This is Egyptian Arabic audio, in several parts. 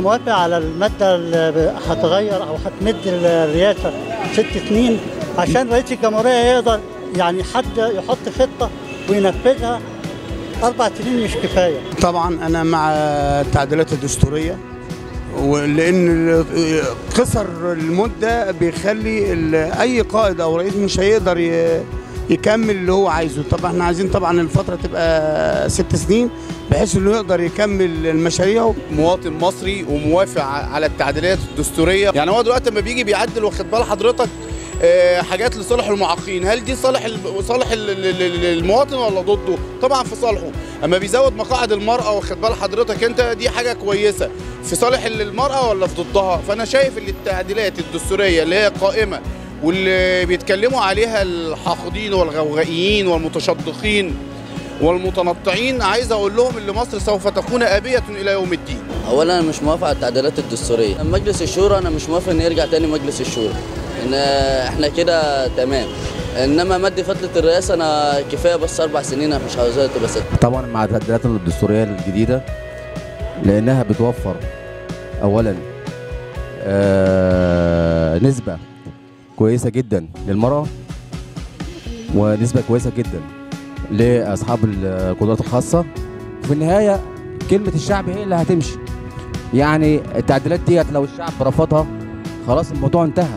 موافق على الماده اللي هتغير او هتمد الرئاسه ست سنين عشان رئيس الجمهوريه يقدر يعني حد يحط خطه وينفذها اربع سنين مش كفايه طبعا انا مع التعديلات الدستوريه ولان قصر المده بيخلي ال- اي قائد او رئيس مش هيقدر ي- يكمل اللي هو عايزه طبعا احنا عايزين طبعا الفتره تبقى ست سنين بحيث انه يقدر يكمل المشاريع مواطن مصري وموافق ع- على التعديلات الدستوريه يعني هو دلوقتي لما بيجي بيعدل واخد بال حضرتك آه، حاجات لصالح المعاقين هل دي صالح ال- صالح ال- ال- ال- المواطن ولا ضده طبعا في صالحه اما بيزود مقاعد المراه واخد بال حضرتك انت دي حاجه كويسه في صالح ال- المراه ولا في ضدها فانا شايف ان التعديلات الدستوريه اللي هي قائمه واللي بيتكلموا عليها الحاقدين والغوغائيين والمتشدقين والمتنطعين عايز اقول لهم ان مصر سوف تكون ابيه الى يوم الدين اولا انا مش موافق على التعديلات الدستوريه مجلس الشورى انا مش موافق ان يرجع تاني مجلس الشورى ان احنا كده تمام انما مد فتره الرئاسه انا كفايه بس اربع سنين أنا مش عاوزاها تبقى ست طبعا مع التعديلات الدستوريه الجديده لانها بتوفر اولا آه نسبه كويسه جدا للمراه ونسبه كويسه جدا لاصحاب القدرات الخاصه وفي النهايه كلمه الشعب هي اللي هتمشي يعني التعديلات ديت لو الشعب رفضها خلاص الموضوع انتهى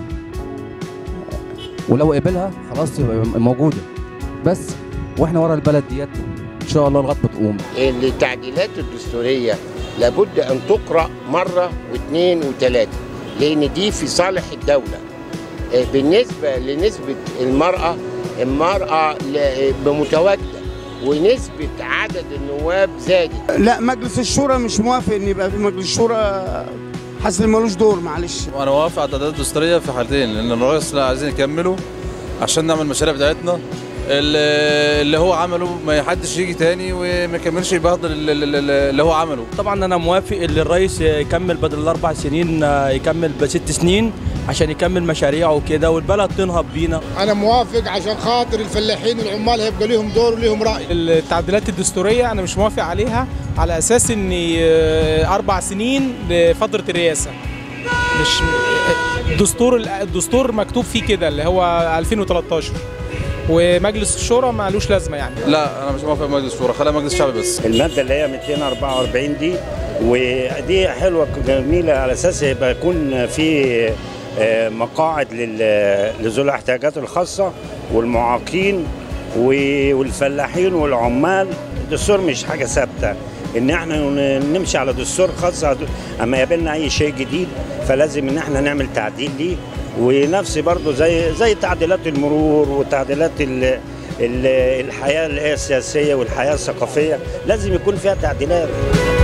ولو قبلها خلاص يبقى موجوده بس واحنا ورا البلد ديت ان شاء الله لغايه ما تقوم التعديلات الدستورية لابد أن تقرأ مرة واثنين وثلاثة لأن دي في صالح الدولة آه، بالنسبة لنسبة المرأة المرأة ل- متواجدة ونسبة عدد النواب زادت لا مجلس الشورى مش موافق ان يبقى في مجلس الشورى حاسس إن ملوش دور معلش وانا موافق على التعديلات الدستوريه في حالتين لان الرئيس لا عايزين يكملوا عشان نعمل المشاريع بتاعتنا اللي اللي هو عمله ما حدش يجي تاني وما يكملش يبهدل اللي- اللي اللي هو عمله طبعا انا موافق ان الرئيس يكمل بدل الاربع سنين يكمل بست سنين عشان يكمل مشاريعه وكده والبلد تنهض بينا انا موافق عشان خاطر الفلاحين والعمال هيبقى ليهم دور وليهم راي التعديلات الدستورية أنا مش موافق عليها على أساس إن آه، أربع سنين لفترة الرئاسة مش الدستور الدستور مكتوب فيه كده اللي هو 2013 ومجلس الشورى مالوش لازمة يعني لا انا مش موافق مجلس الشورى خليها مجلس شعبي بس المادة اللي هي 244 دي ودي حلوة جميلة على أساس يبقى يكون في آه، مقاعد لل- لذوي الاحتياجات الخاصة والمعاقين و- والفلاحين والعمال الدستور مش حاجة ثابتة ان احنا ن- نمشي على دستور خاص اما يقابلنا اي شيء جديد فلازم ان احنا نعمل تعديل ليه ونفس برضو زي زي تعديلات المرور وتعديلات ال ال- الحياه اللي هي السياسيه والحياه الثقافيه لازم يكون فيها تعديلات